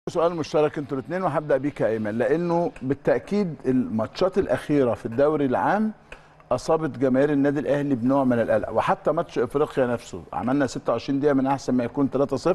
سؤال مشترك انتوا الاثنين وهبدا بيك يا ايمن لانه بالتاكيد الماتشات الاخيره في الدوري العام اصابت جماهير النادي الاهلي بنوع من القلق وحتى ماتش افريقيا نفسه عملنا 26 دقيقه من احسن ما يكون 3-0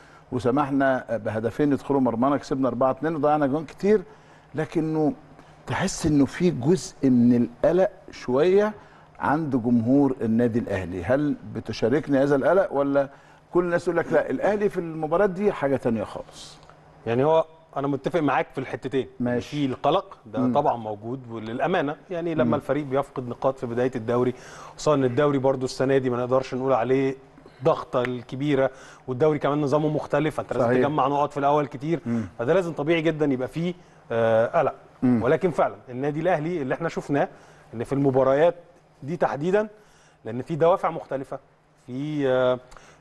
وسمحنا بهدفين يدخلوا مرمانا كسبنا 4-2 وضيعنا جوان كتير لكنه تحس انه في جزء من القلق شويه عند جمهور النادي الاهلي هل بتشاركني هذا القلق ولا كل الناس يقول لك لا الاهلي في المباراه دي حاجه تانية خالص يعني هو انا متفق معاك في الحتتين ماشي. في القلق ده مم. طبعا موجود وللامانه يعني لما الفريق بيفقد نقاط في بدايه الدوري خصوصا ان الدوري برضو السنه دي ما نقدرش نقول عليه ضغطه الكبيره والدوري كمان نظامه مختلف انت لازم صحيح. تجمع نقط في الاول كتير فده لازم طبيعي جدا يبقى فيه آه قلق ولكن فعلا النادي الاهلي اللي احنا شفناه ان في المباريات دي تحديدا لان في دوافع مختلفه في آه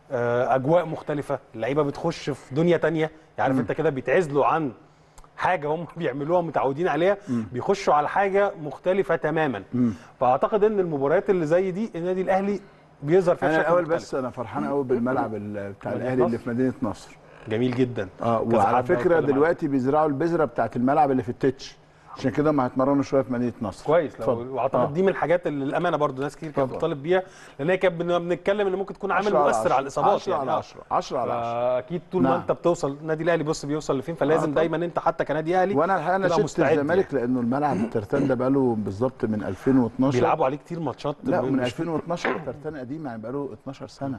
آه اجواء مختلفه اللعيبه بتخش في دنيا تانية عارف انت كده بيتعزلوا عن حاجه هم بيعملوها متعودين عليها بيخشوا على حاجه مختلفه تماما فاعتقد ان المباريات اللي زي دي النادي الاهلي بيظهر فيها انا بشكل الاول مختلف. بس انا فرحان قوي بالملعب ال- بتاع مدينة الاهلي اللي نصر؟ في مدينه نصر جميل جدا اه كذا وعلى حد فكره اتكلم عليه. دلوقتي بيزرعوا البذره بتاعت الملعب اللي في التتش عشان كده هم هيتمرنوا شويه في مدينه نصر كويس لو اتفضل. واعتقد آه. دي من الحاجات اللي الامانه برضو ناس كتير كانت اتفضل. بتطالب بيها لان هي كانت بن- بنتكلم ان ممكن تكون عامل 10 على مؤثر 10. على الاصابات 10 على آه. 10 10 على 10 فاكيد طول ما نعم. انت بتوصل النادي الاهلي بص بيوصل لفين فلازم طبعا. دايما انت حتى كنادي اهلي وانا الحقيقه انا تبقى شفت مستعد الزمالك لانه الملعب الترتان ده بقاله بالظبط من 2012 بيلعبوا عليه كتير ماتشات لا مش- من 2012 الترتان قديم يعني بقاله 12 سنه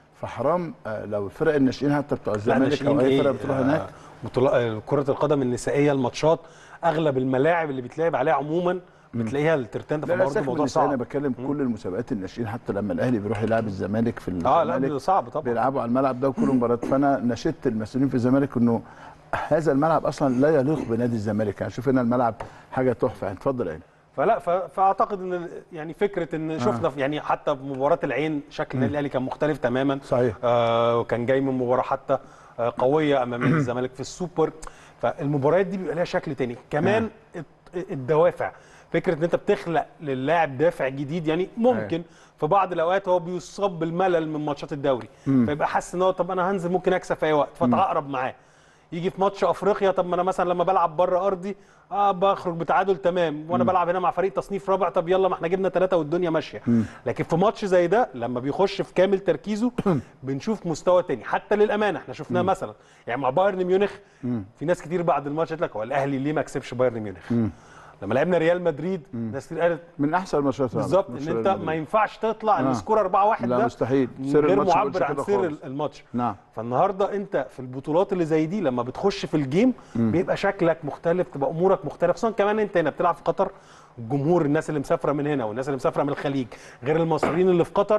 فحرام آه، لو الفرق الناشئين حتى بتوع لا الزمالك ناشئين او اي ايه فرقه بتروح هناك بطولا- كرة القدم النسائية الماتشات أغلب الملاعب اللي بيتلعب عليها عموما بتلاقيها الترتان ده لا لا فبرضه سيبك من الموضوع النساء، انا صعب بتكلم كل المسابقات الناشئين حتى لما الاهلي بيروح يلعب الزمالك في اه لا الزمالك ده صعب طبعا بيلعبوا على الملعب ده وكل مباراه فانا نشدت المسؤولين في الزمالك انه هذا الملعب اصلا لا يليق بنادي الزمالك يعني شوف هنا الملعب حاجه تحفه يعني اتفضل يعني فلا ف- فاعتقد ان ال- يعني فكره ان شفنا في يعني حتى في مباراه العين شكل النادي الاهلي كان مختلف تماما صحيح. آه وكان جاي من مباراه حتى آه قويه امام نادي الزمالك في السوبر فالمباريات دي بيبقى لها شكل تاني كمان الت- الدوافع فكره ان انت بتخلق للاعب دافع جديد يعني ممكن في بعض الاوقات هو بيصاب بالملل من ماتشات الدوري فيبقى حاسس ان هو طب انا هنزل ممكن اكسب في اي وقت فتعقرب معاه يجي في ماتش افريقيا طب ما انا مثلا لما بلعب بره ارضي اه بخرج بتعادل تمام وانا بلعب هنا مع فريق تصنيف رابع طب يلا ما احنا جبنا ثلاثه والدنيا ماشيه لكن في ماتش زي ده لما بيخش في كامل تركيزه بنشوف مستوى تاني حتى للامانه احنا شفناه مثلا يعني مع بايرن ميونخ في ناس كتير بعد الماتش قالت لك هو الاهلي ليه ما كسبش بايرن ميونخ لما لعبنا ريال مدريد ناس كتير قالت من احسن الماتشات بالظبط ان انت ما ينفعش تطلع آه. السكور 4 1 لا ده مستحيل. من سر غير الماتش ما معبر بيقولش عن كده سر خالص. الماتش نعم. فالنهارده انت في البطولات اللي زي دي لما بتخش في الجيم بيبقى شكلك مختلف تبقى امورك مختلفه خصوصا كمان انت هنا بتلعب في قطر الجمهور الناس اللي مسافره من هنا والناس اللي مسافره من الخليج غير المصريين اللي في قطر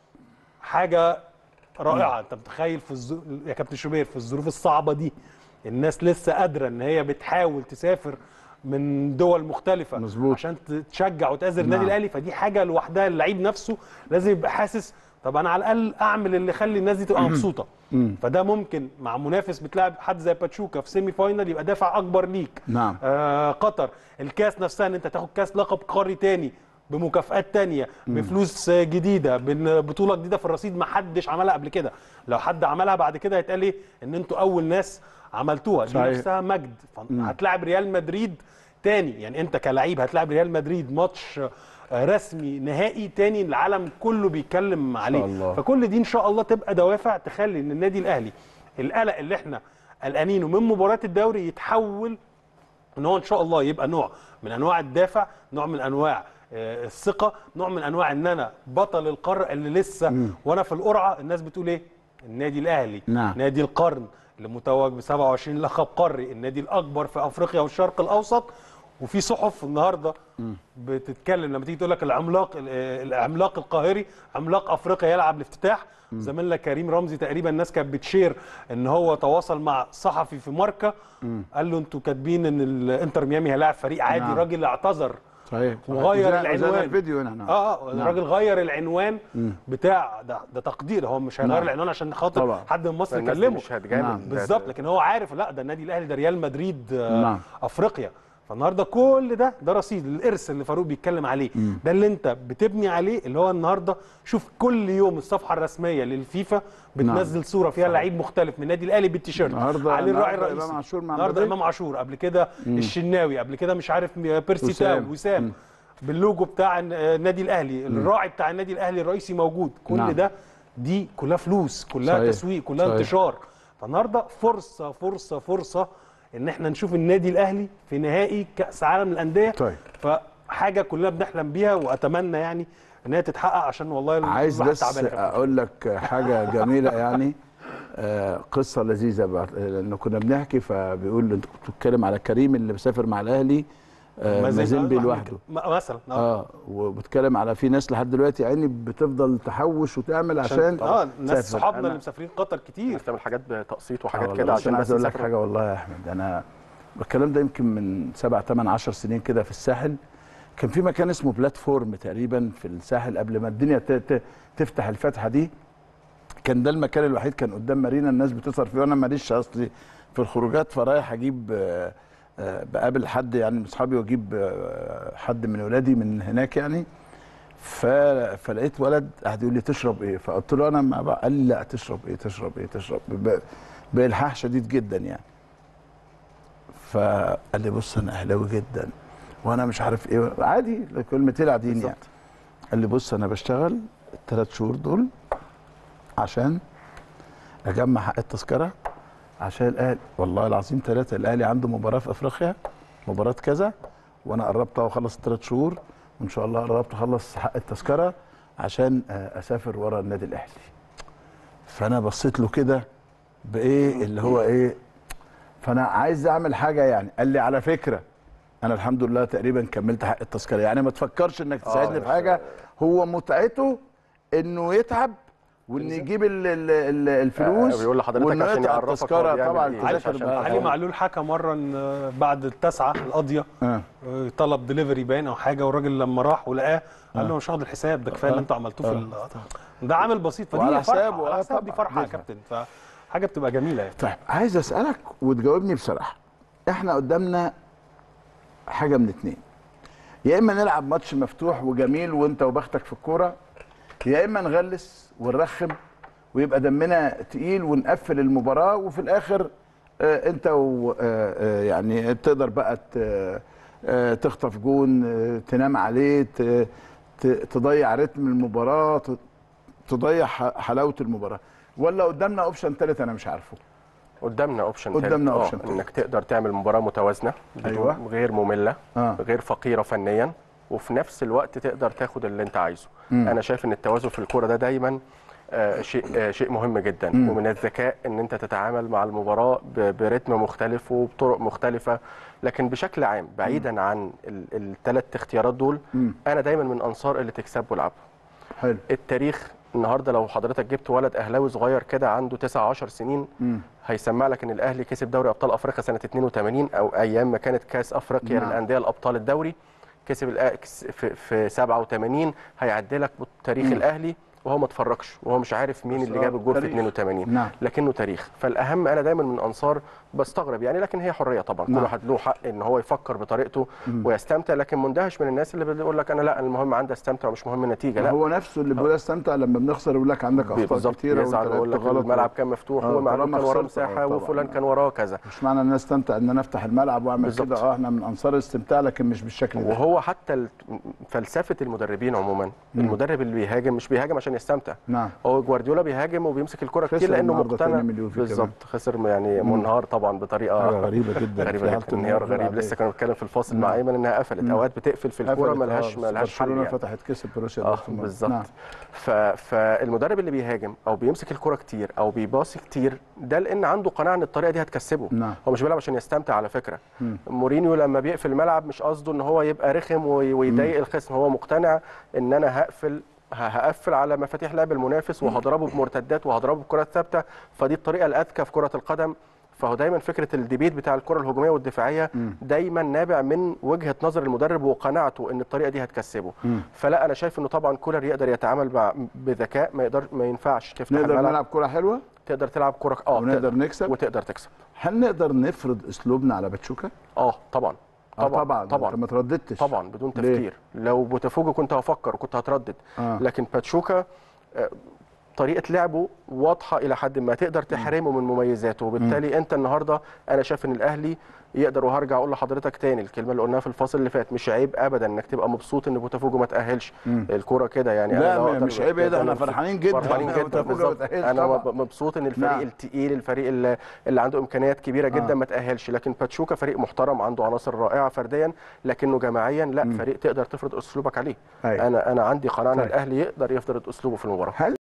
حاجه رائعه انت متخيل في الزو... يا كابتن شوبير في الظروف الصعبه دي الناس لسه قادره ان هي بتحاول تسافر من دول مختلفه مظبوط. عشان تشجع وتأذر النادي نعم. الاهلي فدي حاجه لوحدها اللعيب نفسه لازم يبقى حاسس طب انا على الاقل اعمل اللي يخلي الناس دي تبقى مبسوطه فده ممكن مع منافس بتلعب حد زي باتشوكا في سيمي فاينل يبقى دافع اكبر ليك نعم. آه قطر الكاس نفسها ان انت تاخد كاس لقب قاري تاني بمكافآت تانية بفلوس آه، جديدة بطولة جديدة في الرصيد ما حدش عملها قبل كده لو حد عملها بعد كده هيتقال ايه ان انتوا اول ناس عملتوها دي صحيح. نفسها مجد هتلاعب ريال مدريد تاني يعني انت كلعيب هتلاعب ريال مدريد ماتش آه، رسمي نهائي تاني العالم كله بيتكلم عليه الله. فكل دي ان شاء الله تبقى دوافع تخلي ان النادي الاهلي القلق اللي احنا قلقانينه من مباراه الدوري يتحول ان هو ان شاء الله يبقى نوع من انواع الدافع نوع من انواع آه، الثقه نوع من انواع ان انا بطل القاره اللي لسه وانا في القرعه الناس بتقول ايه النادي الاهلي نعم. نادي القرن اللي متوج ب 27 لقب قاري النادي الاكبر في افريقيا والشرق الاوسط وفي صحف النهارده بتتكلم لما تيجي تقول لك العملاق آه، العملاق القاهري عملاق افريقيا يلعب الافتتاح زميلنا كريم رمزي تقريبا الناس كانت بتشير ان هو تواصل مع صحفي في ماركا قال له انتوا كاتبين ان الانتر ميامي هيلاعب فريق عادي نعم. راجل اعتذر صحيح وغير وزي- وزي العنوان الفيديو هنا نعم. اه اه نعم. الراجل غير العنوان بتاع ده ده تقدير هو مش هيغير نعم. العنوان عشان خاطر طبعا. حد من مصر الناس دي يكلمه مش هتجامل نعم. ده- بالظبط لكن هو عارف لا ده النادي الاهلي ده ريال مدريد آه نعم. افريقيا فالنهارده كل ده ده رصيد الارث اللي فاروق بيتكلم عليه ده اللي انت بتبني عليه اللي هو النهارده شوف كل يوم الصفحه الرسميه للفيفا بتنزل صوره فيها لعيب مختلف من النادي الاهلي بالتيشيرت النهارده عليه الراعي النهاردة الرئيسي امام عاشور مع النهارده مبابي. امام عاشور قبل كده الشناوي قبل كده مش عارف بيرسي وسام. تاو وسام باللوجو بتاع النادي الاهلي الراعي بتاع النادي الاهلي الرئيسي موجود كل نعم. ده دي كلها فلوس كلها صحيح. تسويق كلها صحيح. انتشار فالنهارده فرصه فرصه فرصه ان احنا نشوف النادي الاهلي في نهائي كاس عالم الانديه طيب. فحاجه كلنا بنحلم بيها واتمنى يعني ان هي تتحقق عشان والله عايز الواحد بس تعبان يا كابتن. اقول لك حاجه جميله يعني آه، قصه لذيذه بقى لان كنا بنحكي فبيقول انت كنت بتتكلم على كريم اللي مسافر مع الاهلي آه، مازن- مازيمبي آه، لوحده م- مثلا اه اه وبتكلم على في ناس لحد دلوقتي يعني بتفضل تحوش وتعمل عشان اه ناس تسافر. صحابنا أنا- اللي مسافرين قطر كتير بتعمل حاجات بتقسيط آه وحاجات والله، كده بس عشان انا بس عايز اقول لك يسافروا. حاجه والله يا احمد انا الكلام ده يمكن من سبع ثمان عشر سنين كده في الساحل كان في مكان اسمه بلاتفورم تقريبا في الساحل قبل ما الدنيا ت- ت- تفتح الفتحه دي كان ده المكان الوحيد كان قدام مارينا الناس بتسهر فيه وانا ماليش اصلي في الخروجات فرايح اجيب آه، آه، بقابل حد يعني من اصحابي واجيب آه، حد من ولادي من هناك يعني ف... فلقيت ولد قاعد يقول لي تشرب ايه فقلت له انا ما بقى قال لي لا تشرب ايه تشرب ايه تشرب ب... بالحاح شديد جدا يعني فقال لي بص انا اهلاوي جدا وانا مش عارف ايه عادي كلمتين عاديين يعني قال لي بص انا بشتغل الثلاث شهور دول عشان اجمع حق التذكره عشان الاهلي والله العظيم ثلاثه الاهلي عنده مباراه في افريقيا مباراه كذا وانا قربت اهو اخلص الثلاث شهور وان شاء الله قربت اخلص حق التذكره عشان آه، اسافر ورا النادي الاهلي فانا بصيت له كده بايه اللي هو ايه فانا عايز اعمل حاجه يعني قال لي على فكره انا الحمد لله تقريبا كملت حق التذكره يعني ما تفكرش انك تساعدني في حاجه هو متعته انه يتعب وان يجيب ال ال ال الفلوس آه، بيقول لحضرتك وإنه عشان يقطع يعرفك هو التذكره بيعمل طبعا إيه. التذاكر عشان بقى- علي معلول حكى مره ان آه، بعد التسعه القاضيه آه. آه، طلب دليفري باين او حاجه والراجل لما راح ولقاه قال له مش هاخد الحساب ده كفايه اللي انتوا عملتوه في ال- ده عامل بسيط فدي وعلى فرحة، حسابه، على آه حساب دي طبعاً، فرحه يا بيفرح. كابتن فحاجه بتبقى جميله يعني طيب عايز اسالك وتجاوبني بصراحه احنا قدامنا حاجه من اتنين يا اما نلعب ماتش مفتوح وجميل وانت وبختك في الكوره يا اما نغلس ونرخم ويبقى دمنا تقيل ونقفل المباراه وفي الاخر آه انت و آه آه يعني تقدر بقى ت- آه تخطف جون آه تنام عليه ت- ت- تضيع رتم المباراه ت- تضيع ح- حلاوه المباراه ولا قدامنا اوبشن ثالث انا مش عارفه قدامنا اوبشن قدامنا تالت. أوبشن آه، تالت. انك تقدر تعمل مباراه متوازنه بدون أيوة. غير ممله آه. غير فقيره فنيا وفي نفس الوقت تقدر تاخد اللي انت عايزه انا شايف ان التوازن في الكوره ده دايما آه، شيء آه، شيء مهم جدا ومن الذكاء ان انت تتعامل مع المباراه ب- برتم مختلف وبطرق مختلفه لكن بشكل عام بعيدا عن الثلاث اختيارات دول انا دايما من انصار اللي تكسب والعب حلو التاريخ النهارده لو حضرتك جبت ولد اهلاوي صغير كده عنده 9 10 سنين هيسمع لك ان الاهلي كسب دوري ابطال افريقيا سنه 82 او ايام ما كانت كاس افريقيا نعم. للانديه الابطال الدوري كسب الأ- في, في 87 هيعدي لك تاريخ الاهلي وهو ما اتفرجش وهو مش عارف مين بس اللي هو جاب الجول في تاريخ. 82 نعم. لكنه تاريخ فالاهم انا دايما من انصار بستغرب يعني لكن هي حريه طبعا نعم. كل واحد له حق ان هو يفكر بطريقته ويستمتع لكن مندهش من الناس اللي بيقول لك انا لا المهم عندي استمتع ومش مهم النتيجه لا هو نفسه اللي بيقول استمتع لما بنخسر يقول لك عندك اخطاء بالظبط كتيره وانت يزعل ويقول لعبت لك غلط الملعب كان مفتوح آه، ومعلوم طالما كان وراه خسرت، آه، مساحه طبعاً. وفلان كان وراه كذا مش معنى ان انا استمتع ان انا افتح الملعب واعمل بالظبط. كده اه احنا من انصار الاستمتاع لكن مش بالشكل ده وهو حتى ال- فلسفه المدربين عموما المدرب اللي بيهاجم مش بيهاجم عشان يستمتع نعم هو جوارديولا بيهاجم وبيمسك الكره خسر كتير لانه النهاردة مقتنع 2 مليون في بالظبط خسر يعني منهار طبعا بطريقه حاجه غريبه جدا في غريبه حالة جدا انهيار النهار غريب العادية. لسه كنا بنتكلم في الفاصل مع نعم. ايمن انها قفلت اوقات بتقفل في الكوره قفلت، ملهاش آه، ملهاش حل برشلونه يعني. فتحت كسب بروسيا اه دورتموند. بالظبط نعم. ف... فالمدرب اللي بيهاجم او بيمسك الكرة كتير او بيباصي كتير ده لان عنده قناعه ان الطريقه دي هتكسبه نعم. هو مش بيلعب عشان يستمتع على فكره مورينيو لما بيقفل الملعب مش قصده ان هو يبقى رخم وي- ويضايق الخصم هو مقتنع ان انا هقفل ه- هقفل على مفاتيح لعب المنافس وهضربه بمرتدات وهضربه بكرات ثابته فدي الطريقه الاذكى في كره القدم فهو دايما فكره الديبيت بتاع الكره الهجوميه والدفاعيه دايما نابع من وجهه نظر المدرب وقناعته ان الطريقه دي هتكسبه فلا انا شايف انه طبعا كولر يقدر يتعامل مع بذكاء ما يقدر ما ينفعش تفتح نقدر الملعب نلعب كره حلوه تقدر تلعب كره اه ونقدر تقدر. نكسب؟ وتقدر تكسب هل نقدر نفرض اسلوبنا على باتشوكا اه طبعا آه طبعاً، طبعا طبعاً. انت ما ترددتش طبعا بدون ليه؟ تفكير لو بوتافوجو كنت هفكر وكنت هتردد آه. لكن باتشوكا آه، طريقه لعبه واضحه الى حد ما تقدر تحرمه من مميزاته وبالتالي انت النهارده انا شايف ان الاهلي يقدر وهرجع اقول لحضرتك تاني الكلمه اللي قلناها في الفاصل اللي فات مش عيب ابدا انك تبقى مبسوط ان بوتافوجو ما تاهلش الكوره كده يعني لا، لو م- أقدر- مش عيب إيه ده، أقدر إحنا مبسوط. فرحانين جدا فرحانين إن جدا بوتافوجو ما بالظبط تأهلش انا طبعاً. ب- مبسوط ان الفريق نعم. التقيل الفريق اللي, اللي عنده امكانيات كبيره جدا ما تاهلش لكن باتشوكا فريق محترم عنده عناصر رائعه فرديا لكنه جماعيا لا فريق تقدر تفرض اسلوبك عليه أيوة. انا انا عندي قناعه ان طيب. الاهلي يقدر يفرض اسلوبه في المباراه هل